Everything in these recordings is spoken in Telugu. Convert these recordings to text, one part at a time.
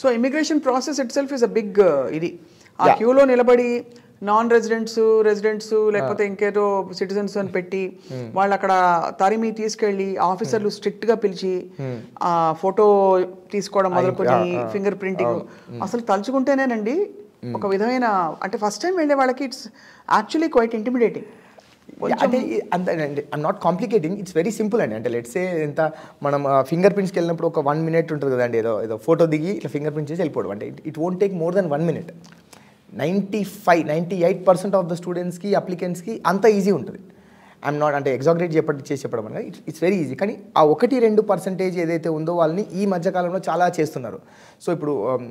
So immigration process itself is a big ఇది ఆ క్యూలో నిలబడి నాన్ రెసిడెంట్స్ రెసిడెంట్స్ లేకపోతే ఇంకేదో సిటిజన్స్ అని పెట్టి వాళ్ళు అక్కడ తరిమి తీసుకెళ్లి ఆఫీసర్లు స్ట్రిక్ట్ గా పిలిచి ఆ ఫోటో తీసుకోవడం మొదలుకొని ఫింగర్ ప్రింటింగ్ అసలు తలుచుకుంటేనేనండి ఒక విధమైన అంటే ఫస్ట్ టైం వెళ్ళే వాళ్ళకి ఇట్స్ యాక్చువల్లీ క్వైట్ ఇంటిమిడేటింగ్ అంటే ఈ- అంత అండి I'm not complicating it's very simple అండి అంటే లెట్స్ ఏ ఎంత మనం ఫింగర్ ప్రింట్స్కి వెళ్ళినప్పుడు ఒక వన్ మినిట్ ఉంటుంది కదండి ఏదో ఏదో ఫోటో దిగి ఇట్లా ఫింగర్ ప్రింట్ చేసి వెళ్ళిపోవడం అంటే it won't take more than one minute ninety five ninety eight percent of the స్టూడెంట్స్కి అప్లికెంట్స్కి అంత ఈజీ ఉంటుంది ఐఎమ్ నాట్ అంటే ఎగ్జాగరేట్ చెప్పి చేసి చెప్పడం అనేది ఇట్స్ ఇట్స్ వెరీ ఈజీ కానీ ఆ ఒకటి రెండు పర్సెంటేజ్ ఏదైతే ఉందో వాళ్ళని ఈ మధ్యకాలంలో చాలా చేస్తున్నారు సో ఇప్పుడు um,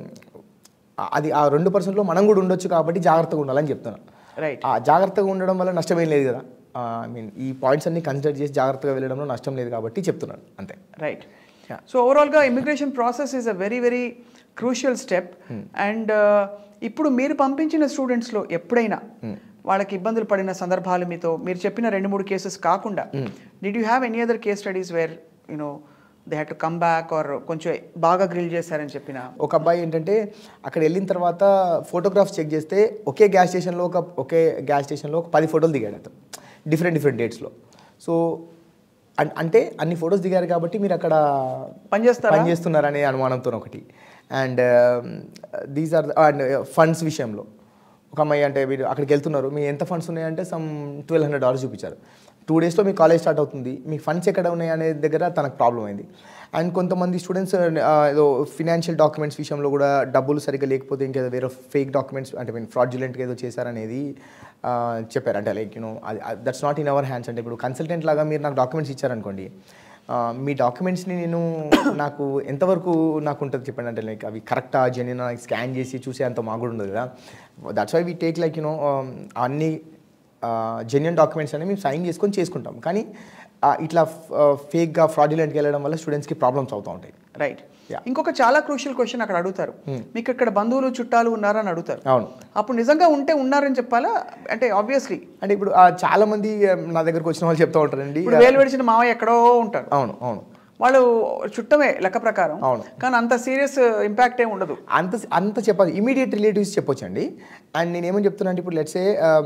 అది ఆ రెండు పర్సెంట్లో మనం కూడా ఉండొచ్చు కాబట్టి జాగ్రత్తగా ఉండాలని చెప్తున్నాను రైట్ ఆ జాగ్రత్తగా ఉండడం వల్ల నష్టం ఏం లేదు కదా ఐ మీన్ ఈ పాయింట్స్ అన్ని కన్సిడర్ చేసి జాగ్రత్తగా వెళ్ళడంలో నష్టం లేదు కాబట్టి చెప్తున్నాను అంతే రైట్ సో ఓవరాల్గా immigration process is a very very crucial step and ఇప్పుడు మీరు పంపించిన స్టూడెంట్స్లో ఎప్పుడైనా వాళ్ళకి ఇబ్బందులు పడిన సందర్భాలు మీతో మీరు చెప్పిన రెండు మూడు కేసెస్ కాకుండా did you have any other case studies where you know they had to come back or కొంచెం బాగా గ్రిల్ చేశారని చెప్పిన ఒక అబ్బాయి ఏంటంటే అక్కడ వెళ్ళిన తర్వాత ఫోటోగ్రాఫ్స్ చెక్ చేస్తే ఒకే గ్యాస్ స్టేషన్లో ఒక ఒకే గ్యాస్ స్టేషన్లో ఒక పది ఫోటోలు దిగాడు అతను డిఫరెంట్ డిఫరెంట్ డేట్స్లో సో అన్- అంటే అన్ని ఫొటోస్ దిగారు కాబట్టి మీరు అక్కడ పనిచేస్తారా? పని చేస్తున్నారనే అనుమానంతో ఒకటి and these are and funds విషయంలో ఒక అమ్మాయి అంటే మీరు అక్కడికి వెళ్తున్నారు మీ ఎంత ఫండ్స్ ఉన్నాయంటే సమ్ ట్వెల్వ్ హండ్రెడ్ డాలర్స్ చూపించారు టూ డేస్లో మీ కాలేజ్ స్టార్ట్ అవుతుంది మీ ఫండ్స్ ఎక్కడ ఉన్నాయి అనే దగ్గర తనకు ప్రాబ్లం అయింది అండ్ కొంతమంది స్టూడెంట్స్ ఏదో ఫినాన్షియల్ డాక్యుమెంట్స్ విషయంలో కూడా డబ్బులు సరిగ్గా లేకపోతే ఇంకేదో వేరే ఫేక్ డాక్యుమెంట్స్ అంటే మీన్ ఫ్రాడ్యులెంట్గా ఏదో చేశారనేది ఆ, చెప్పారు అంటే లైక్ యూనో అది that's not in our hands అంటే ఇప్పుడు కన్సల్టెంట్ లాగా మీరు నాకు డాక్యుమెంట్స్ ఇచ్చారనుకోండి ఆ, మీ డాక్యుమెంట్స్ని నేను నాకు ఎంతవరకు నాకు ఉంటుంది చెప్పండి అంటే లైక్ అవి కరెక్టా జెన్యున్ స్కాన్ చేసి చూసే అంత మాకు కూడా ఉండదు కదా that's why we take like you know అన్ని జెన్యున్ డాక్యుమెంట్స్ అనేవి మేము సైన్ చేసుకొని చేసుకుంటాం కానీ ఆ, ఇట్లా ఫేక్గా ఫ్రాడ్యులెంట్కి వెళ్ళడం వల్ల స్టూడెంట్స్కి ప్రాబ్లమ్స్ అవుతూ ఉంటాయి రైట్ Yeah. ఇంకొక చాలా క్రూషియల్ క్వశ్చన్ అక్కడ అడుగుతారు మీకు ఇక్కడ బంధువులు చుట్టాలు ఉన్నారని అడుగుతారు అవును అప్పుడు నిజంగా ఉంటే ఉన్నారని చెప్పాలా అంటే ఆబ్వియస్లీ అంటే ఇప్పుడు ఆ, చాలా మంది ఆ, నా దగ్గరకు వచ్చిన వాళ్ళు చెప్తూ ఉంటారండి ఇప్పుడు వేలు విడిచిన మావయ్య ఎక్కడో ఉంటారు అవును అవును వాళ్ళు చుట్టమే లెక్క ప్రకారం అవును. కానీ అంత సీరియస్ ఇంపాక్ట్ ఏమి ఉండదు అంత అంత చెప్పాలి ఇమీడియట్ రిలేటివ్స్ చెప్పొచ్చండి అండ్ నేను ఏమని చెప్తున్నా అంటే ఇప్పుడు లెట్సే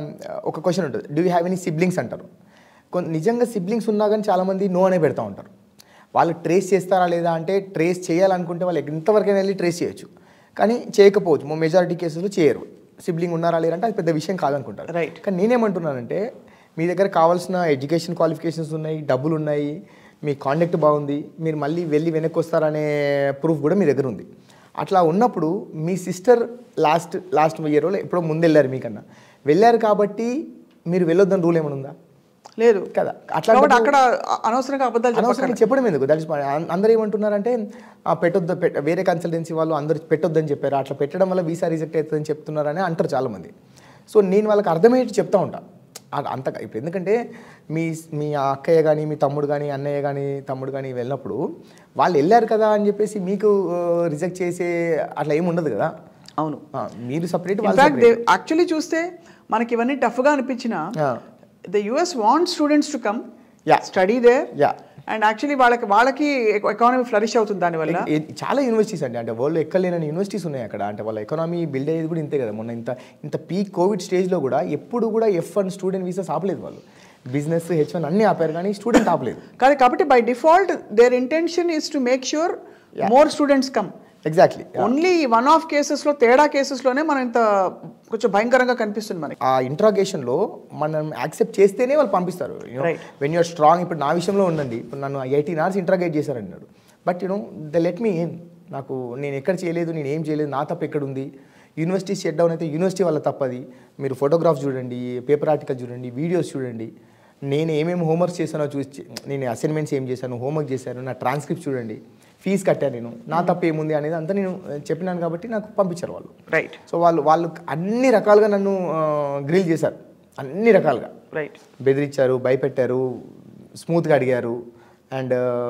ఒక క్వశ్చన్ ఉంటుంది do you have any siblings అంటారు కొంత నిజంగా సిబ్లింగ్స్ ఉన్నా కానీ చాలామంది నో అనే పెడతా ఉంటారు వాళ్ళు ట్రేస్ చేస్తారా లేదా అంటే ట్రేస్ చేయాలనుకుంటే వాళ్ళు ఎంతవరకైనా వెళ్ళి ట్రేస్ చేయొచ్చు కానీ చేయకపోవచ్చు మెజారిటీ కేసులు చేయరు సిబ్లింగ్ ఉన్నారా లేరంటే అది పెద్ద విషయం కాదనుకుంటారు Right. కానీ నేనేమంటున్నానంటే మీ దగ్గర కావాల్సిన ఎడ్యుకేషన్ క్వాలిఫికేషన్స్ ఉన్నాయి డబ్బులు ఉన్నాయి మీ కాండక్ట్ బాగుంది మీరు మళ్ళీ వెళ్ళి వెనక్కి వస్తారనే ప్రూఫ్ కూడా మీ దగ్గర ఉంది అట్లా ఉన్నప్పుడు మీ సిస్టర్ లాస్ట్ లాస్ట్ ఇయర్ ఎప్పుడో ముందు వెళ్ళారు మీకన్నా వెళ్ళారు కాబట్టి మీరు వెళ్ళొద్దని రూల్ ఏమైనా ఉందా లేదు కదా అట్లా కాబట్టి అక్కడ అనవసరంగా అబద్ధాలు చెప్పకండి అనవసరంగా చెప్పడం ఎందుకు దట్ ఇస్ అందరూ ఏమంటున్నారంటే ఆ, పెట్టొద్దు పెట్- వేరే కన్సల్టెన్సీ వాళ్ళు అందరూ పెట్టొద్దని చెప్పారు అట్లా పెట్టడం వల్ల వీసా రిజెక్ట్ అవుతుందని చెప్తున్నారని అంటారు చాలామంది సో నేను వాళ్ళకి అర్థమయ్యేది చెప్తా ఉంటా అ- అంత ఇప్పుడు ఎందుకంటే మీ మీ అక్కయ్య కానీ మీ తమ్ముడు కానీ అన్నయ్య కానీ తమ్ముడు కానీ వెళ్ళినప్పుడు వాళ్ళు వెళ్ళారు కదా అని చెప్పేసి మీకు రిజెక్ట్ చేసే అట్లా ఏమి ఉండదు కదా అవును ఆ, మీరు సపరేట్ వాళ్ళు ఇన్ఫాక్ట్ separate. యాక్చువల్లీ చూస్తే మనకి ఇవన్నీ టఫ్గా అనిపించిన Yeah. The US want students to come Yeah. Study there Yeah. And actually వాళ్ళకి వాళ్ళకి ఎకానమీ ఫ్లరిష్ అవుతుంది దానివల్ల ఏ- చాలా యూనివర్సిటీస్ అండి అంటే వరల్డ్ ఎక్కలేని యూనివర్సిటీస్ ఉన్నాయి అక్కడ అంటే వాళ్ళ ఎకనామీ బిల్డ్ అయ్యేది కూడా ఇంతే కదా మొన్న ఇంత ఇంత పీక్ కోవిడ్ స్టేజ్లో కూడా ఎప్పుడు కూడా ఎఫ్ వన్ స్టూడెంట్ వీసాస్ ఆపలేదు వాళ్ళు బిజినెస్ హెచ్ వన్ అన్నీ ఆపారు కానీ స్టూడెంట్ ఆపలేదు కానీ కాబట్టి by default their intention is to make sure more students come exactly only one of కేసెస్లో తేడా కేసెస్లోనే మనం ఇంత కొంచెం భయంకరంగా కనిపిస్తుంది మనకి ఆ ఇంట్రాగేషన్లో మనం యాక్సెప్ట్ చేస్తేనే వాళ్ళు పంపిస్తారు Right. వెన్ యూఆర్ స్ట్రాంగ్ ఇప్పుడు నా విషయంలో ఉండండి ఇప్పుడు నన్ను ఎయిటీన్ అవర్స్ ఇంట్రాగేట్ చేశారన్నాడు but you know the let me in నాకు నేను ఎక్కడ చేయలేదు నేను ఏం చేయలేదు నా తప్పు ఎక్కడ ఉంది యూనివర్సిటీ షట్ డౌన్ అయితే యూనివర్సిటీ వాళ్ళ తప్పది మీరు ఫోటోగ్రాఫ్స్ చూడండి పేపర్ ఆర్టికల్ చూడండి వీడియోస్ చూడండి నేను ఏమేమి హోంవర్క్ చేశానో చూసి నేను అసైన్మెంట్స్ ఏం చేశాను హోంవర్క్ చేశాను నా ట్రాన్స్క్రిప్ట్ చూడండి ఫీజు కట్టాను నేను నా తప్పు ఏముంది అనేది అంతా నేను చెప్పినాను కాబట్టి నాకు పంపించారు వాళ్ళు రైట్ సో వాళ్ళు వాళ్ళు అన్ని రకాలుగా నన్ను గ్రిల్ చేశారు అన్ని రకాలుగా రైట్ బెదిరించారు భయపెట్టారు స్మూత్గా అడిగారు అండ్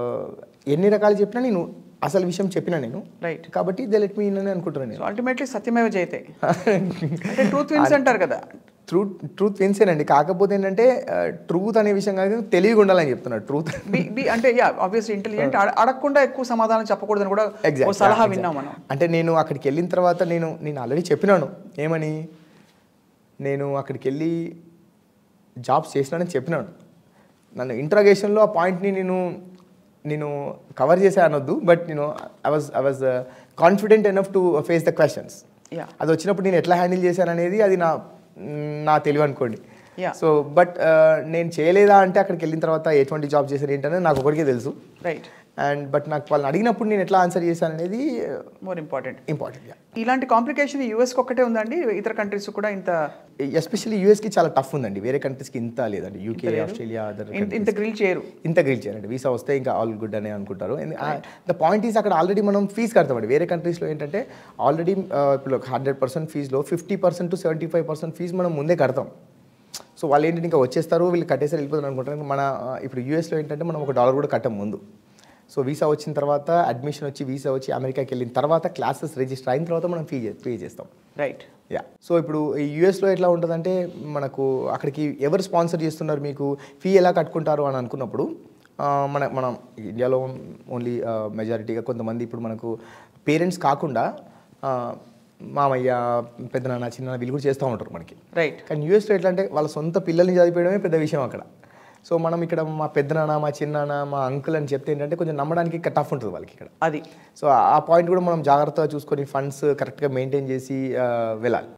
ఎన్ని రకాలు చెప్పినా నేను అసలు విషయం చెప్పినా నేను రైట్ కాబట్టి దే లెట్ మీ అని అనుకుంటున్నాను సో నేను అల్టిమేట్లీ సత్యమేవ జయతే అంటే ట్రూత్ విన్స్ అంటారు కదా ట్రూత్ ట్రూత్ విన్సేనండి కాకపోతే ఏంటంటే ట్రూత్ అనే విషయం కాదు తెలివిగా ఉండాలని చెప్తున్నాడు ట్రూత్ బి బి అంటే యా ఆబ్వియస్లీ ఇంటెలిజెంట్ అడగకుండా ఎక్కువ సమాధానం చెప్పకూడదని కూడా ఓ Exact, సలహా yeah, విన్నాం exact. మనం అంటే నేను అక్కడికి వెళ్ళిన తర్వాత నేను నేను ఆల్రెడీ చెప్పినాను ఏమని నేను అక్కడికి వెళ్ళి జాబ్స్ చేసినానని చెప్పినాను నన్ను ఇంట్రాగేషన్లో ఆ పాయింట్ని నేను నేను కవర్ చేసే అనొద్దు బట్ నేను I was I was confident enough to face the questions yeah అది వచ్చినప్పుడు నేను ఎట్లా హ్యాండిల్ చేశాను అనేది అది నా నా తెలివి అనుకోండి Yeah. సో బట్ నేను చేయలేదా అంటే అక్కడికి వెళ్ళిన తర్వాత ఎటువంటి జాబ్ చేశాను ఏంటనేది నాకు ఒకరికే తెలుసు రైట్ అండ్ బట్ నాకు వాళ్ళని అడిగినప్పుడు నేను ఎట్లా ఆన్సర్ చేశాను అనేది మోర్ ఇంపార్టెంట్ ఇంపార్టెంట్ ఇలాంటి కాంప్లికేషన్ యూఎస్కి ఒక్కటే ఉందండి ఇతర కంట్రీస్ కూడా ఇంత ఎస్పెషల్లీ యూఎస్కి చాలా టఫ్ ఉందండి వేరే కంట్రీస్కి ఇంత లేదండి యూకే ఆస్ట్రేలియా అదర్ ఇంత- ఇంత గ్రిల్ చేయరు ఇంత గ్రిల్ చేయాలండి వీసా వస్తే ఇంకా ఆల్ గుడ్ అనే అనుకుంటారు ద పాయింట్ ఈస్ అక్కడ ఆల్రెడీ మనం ఫీజు కడతామండి వేరే కంట్రీస్లో ఏంటంటే ఆల్రెడీ ఇప్పుడు హండ్రెడ్ పర్సెంట్ ఫీజులో fifty percent to seventy five percent fees మనం ముందే కడతాం సో వాళ్ళు ఏంటంటే ఇంకా వచ్చేస్తారు వీళ్ళు కట్టేసారి వెళ్ళిపోతారు అనుకుంటారు మన ఆ, ఇప్పుడు యూఎస్లో ఏంటంటే మనం ఒక డాలర్ కూడా కట్టం ముందు సో వీసా వచ్చిన తర్వాత అడ్మిషన్ వచ్చి వీసా వచ్చి అమెరికాకి వెళ్ళిన తర్వాత క్లాసెస్ రిజిస్టర్ అయిన తర్వాత మనం ఫీ పే చేస్తాం రైట్ యా సో ఇప్పుడు ఈ యూఎస్లో ఎట్లా ఉంటుందంటే మనకు అక్కడికి ఎవరు స్పాన్సర్ చేస్తున్నారు మీకు ఫీ ఎలా కట్టుకుంటారు అని అనుకున్నప్పుడు ఆ, మన మనం ఇండియాలో ఓన్లీ మెజారిటీగా కొంతమంది ఇప్పుడు మనకు పేరెంట్స్ కాకుండా ఆ, మామయ్య పెద్దనాన్న చిన్న వీళ్ళు కూడా చేస్తూ ఉంటారు మనకి రైట్ కానీ యూఎస్లో ఎట్లా అంటే వాళ్ళ సొంత పిల్లల్ని చదివేయడమే పెద్ద విషయం అక్కడ సో మనం ఇక్కడ మా పెద్దనాన్న మా చిన్నాన్న మా అంకుల్ అని చెప్తే ఏంటంటే కొంచెం నమ్మడానికి టఫ్ ఉంటుంది వాళ్ళకి ఇక్కడ అది సో ఆ పాయింట్ కూడా మనం జాగ్రత్తగా చూసుకొని ఫండ్స్ కరెక్ట్గా మెయింటైన్ చేసి ఆ, వెళ్ళాలి